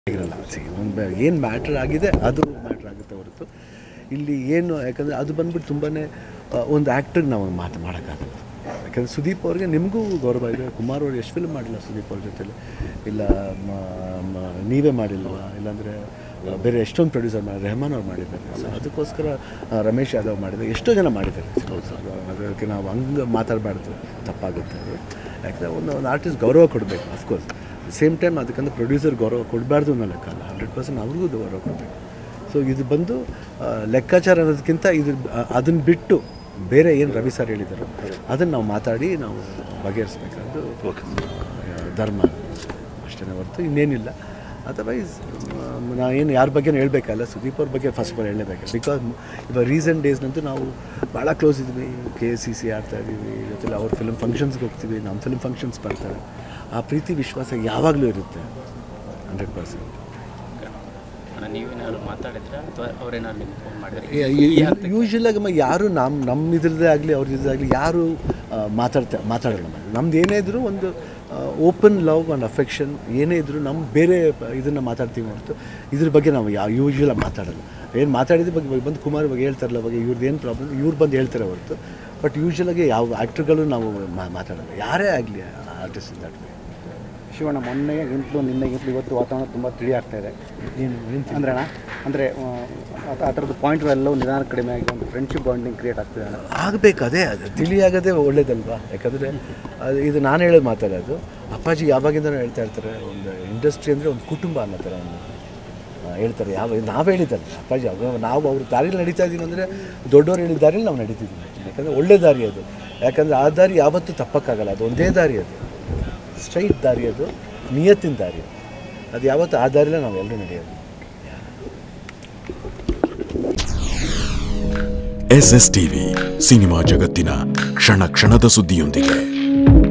ಇರಲ್ಲ ಒಂದು ಏನು ಮ್ಯಾಟ್ರ್ ಆಗಿದೆ ಅದು ಮ್ಯಾಟ್ರ್ ಆಗುತ್ತೆ ಹೊರತು ಇಲ್ಲಿ ಏನು ಯಾಕಂದರೆ ಅದು ಬಂದ್ಬಿಟ್ಟು ತುಂಬಾ ಒಂದು ಆ್ಯಕ್ಟ್ರಿಗೆ ನಾವು ಮಾತು ಮಾಡೋಕ್ಕಾಗಲ್ಲ ಯಾಕಂದರೆ ಸುದೀಪ್ ಅವ್ರಿಗೆ ನಿಮಗೂ ಗೌರವ ಇದೆ ಕುಮಾರ್ ಅವ್ರು ಎಷ್ಟು ಫಿಲ್ಮ್ ಮಾಡಿಲ್ಲ ಸುದೀಪ್ ಅವ್ರ ಜೊತೆಲಿ ಇಲ್ಲ ಮ- ಮ- ನೀವೇ ಮಾಡಿಲ್ವಾ ಇಲ್ಲಾಂದರೆ ಬೇರೆ ಎಷ್ಟೊಂದು ಪ್ರೊಡ್ಯೂಸರ್ ಮಾಡಿ ರೆಹಮಾನ್ ಅವ್ರು ಮಾಡಿದ್ದಾರೆ ಸೊ ಅದಕ್ಕೋಸ್ಕರ ಆ, ರಮೇಶ್ ಯಾದವ್ ಮಾಡಿದ್ದಾರೆ ಎಷ್ಟೋ ಜನ ಮಾಡಿದ್ದಾರೆ ಅದಕ್ಕೆ ನಾವು ಹಂಗೆ ಮಾತಾಡಬಾರ್ದು ತಪ್ಪಾಗುತ್ತೆ ಅದು ಯಾಕಂದರೆ ಒಂದು ಒಂದು ಆರ್ಟಿಸ್ಟ್ ಗೌರವ ಕೊಡಬೇಕು ಅಫ್ಕೋರ್ಸ್ ಸೇಮ್ ಟೈಮ್ ಅದಕ್ಕಂದ್ರೆ ಪ್ರೊಡ್ಯೂಸರ್ ಗೌರವ ಕೊಡಬಾರ್ದು ಅನ್ನೋ ಲೆಕ್ಕ ಅಲ್ಲ ಹಂಡ್ರೆಡ್ ಪರ್ಸೆಂಟ್ ಅವ್ರಿಗೂ ಗೌರವ ಕೊಡಬೇಕು ಸೊ ಇದು ಬಂದು ಆ, ಲೆಕ್ಕಾಚಾರ ಅನ್ನೋದಕ್ಕಿಂತ ಇದು ಅದನ್ನು ಬಿಟ್ಟು ಬೇರೆ ಏನು ರವಿ ಸರ್ ಹೇಳಿದರು ಅದನ್ನು ನಾವು ಮಾತಾಡಿ ನಾವು ಬಗೆಹರಿಸ್ಬೇಕಾದ್ದು ಆ, ಧರ್ಮ ಅಷ್ಟೇ ಹೊರತು ಇನ್ನೇನಿಲ್ಲ ಅದರ್ವೈಸ್ ನಾ ಏನು ಯಾರ ಬಗ್ಗೆನೂ ಹೇಳಬೇಕಲ್ಲ ಸುದೀಪ್ ಅವ್ರ ಬಗ್ಗೆ ಫಸ್ಟ್ ಆಫ್ ಆಲ್ ಹೇಳಬೇಕು ಬಿಕಾಸ್ ಇವಾಗ ರೀಸೆಂಟ್ ಡೇಸ್ನಂತೂ ನಾವು ಭಾಳ ಕ್ಲೋಸ್ ಇದ್ವಿ ಕೆ ಎಸ್ ಸಿ ಸಿ ಆಡ್ತಾ ಇದ್ದೀವಿ ಜೊತೆಲಿ ಅವ್ರ ಫಿಲ್ಮ್ ಫಂಕ್ಷನ್ಸ್ಗೆ ಹೋಗ್ತೀವಿ ನಮ್ಮ ಫಿಲ್ಮ್ ಫಂಕ್ಷನ್ಸ್ ಬರ್ತಾರೆ ಆ ಪ್ರೀತಿ ವಿಶ್ವಾಸ ಯಾವಾಗಲೂ ಇರುತ್ತೆ ಹಂಡ್ರೆಡ್ ಪರ್ಸೆಂಟ್ ಅಣ್ಣ ನೀವೇನಾದ್ರು ಮಾತಾಡಿದ್ರೆ ಅಥವಾ ಅವ್ರೇನಾದ್ರು ನಿಮ್ಗೆ ಫೋನ್ ಮಾಡಿದ್ರೆ ಯೂಶ್ವಲಾಗಿ ಮ ಯಾರು ನಮ್ಮ ನಮ್ಮ ಇದ್ರದ್ದೇ ಆಗಲಿ ಅವ್ರ ಇದಾಗಲಿ ಯಾರು ಆ, ಮಾತಾಡ್ತಾ ಮಾತಾಡೋಣ ನಮ್ದು ಏನೇ ಇದ್ರೂ ಒಂದು ಓಪನ್ ಲವ್ ಆ್ಯಂಡ್ ಅಫೆಕ್ಷನ್ ಏನೇ ಇದ್ರೂ ನಮ್ಮ ಬೇರೆ ಇದನ್ನು ಮಾತಾಡ್ತೀವಿ ಹೊರತು ಇದ್ರ ಬಗ್ಗೆ ನಾವು ಯಾವ ಯೂಶ್ವಲಾಗಿ ಮಾತಾಡಲ್ಲ ಏನು ಮಾತಾಡಿದ ಬಗ್ಗೆ ಇವಾಗ ಬಂದು ಕುಮಾರ್ ಬಗ್ಗೆ ಹೇಳ್ತಾರಲ್ಲ ಬಗ್ಗೆ ಇವ್ರದ್ದು ಏನು ಪ್ರಾಬ್ಲಮ್ ಇವ್ರು ಬಂದು ಹೇಳ್ತಾರೆ ಹೊರತು ಬಟ್ ಯೂಶ್ವಲಾಗಿ ಯಾವ ಆ್ಯಕ್ಟ್ರ್ಗಳು ನಾವು ಮಾ- ಮಾತಾಡಲ್ಲ ಯಾರೇ ಆಗಲಿ ಆರ್ಟಿಸ್ಟ್ ದಟ್ ಶಿವಣ್ಣ ಮೊನ್ನೆಗಿಂತಲೂ ನಿನ್ನೆಗಿಂತಲೂ ಇವತ್ತು ವಾತಾವರಣ ತುಂಬ ತಿಳಿ ಆಗ್ತಾ ಇದೆ ಏನು ಏನು ಅಂದ್ರೆ ಅಣ್ಣ ಅಂದರೆ ಆ ಥರದ್ದು ಪಾಯಿಂಟ್ಗಳೆಲ್ಲವೂ ನಿಧಾನ ಕಡಿಮೆ ಆಗಿ ಒಂದು ಫ್ರೆಂಡ್ಶಿಪ್ ಬಾಂಡಿಂಗ್ ಕ್ರಿಯೇಟ್ ಆಗ್ತಿದೆ ಅಣ್ಣ ಆಗಬೇಕು ಅದೇ ಅದು ತಿಳಿಯಾಗದೇ ಒಳ್ಳೇದಲ್ವಾ ಯಾಕಂದರೆ ಅದು ಇದು ನಾನು ಹೇಳೋದು ಮಾತಾಡ ಅದು ಅಪ್ಪಾಜಿ ಯಾವಾಗಿಂದನೂ ಹೇಳ್ತಾ ಇರ್ತಾರೆ ಒಂದು ಇಂಡಸ್ಟ್ರಿ ಅಂದರೆ ಒಂದು ಕುಟುಂಬ ಅನ್ನೋ ಥರ ಒಂದು ಆ, ಹೇಳ್ತಾರೆ ಯಾವ ನಾವು ಹೇಳಿದ್ದಲ್ಲ ಅಪ್ಪಾಜಿ ಅವಾಗ ನಾವು ಅವ್ರ ದಾರಿಲಿ ನಡೀತಾ ಇದ್ದೀವಿ ಅಂದರೆ ದೊಡ್ಡವ್ರು ಹೇಳಿದ ದಾರಿಲಿ ನಾವು ನಡೀತಿದ್ದೀವಿ ಯಾಕಂದರೆ ಒಳ್ಳೆ ದಾರಿ ಅದು ಯಾಕಂದರೆ ಆ ದಾರಿ ಯಾವತ್ತೂ ತಪ್ಪಕ್ಕಾಗಲ್ಲ ಅದು ಒಂದೇ ದಾರಿ ಅದು ಸ್ಟ್ರೈಟ್ ದಾರಿ ಅದು ನಿಯತ್ತಿನ ದಾರಿ ಅದು. ಅದು ಯಾವತ್ತೂ ಆ ದಾರಿಲೇ ನಾವು ಎಲ್ಲರೂ ನಡೆಯೋದು ಎಸ್ ಎಸ್ ಟಿವಿ ಸಿನಿಮಾ ಜಗತ್ತಿನ ಕ್ಷಣ ಕ್ಷಣದ ಸುದ್ದಿಯೊಂದಿಗೆ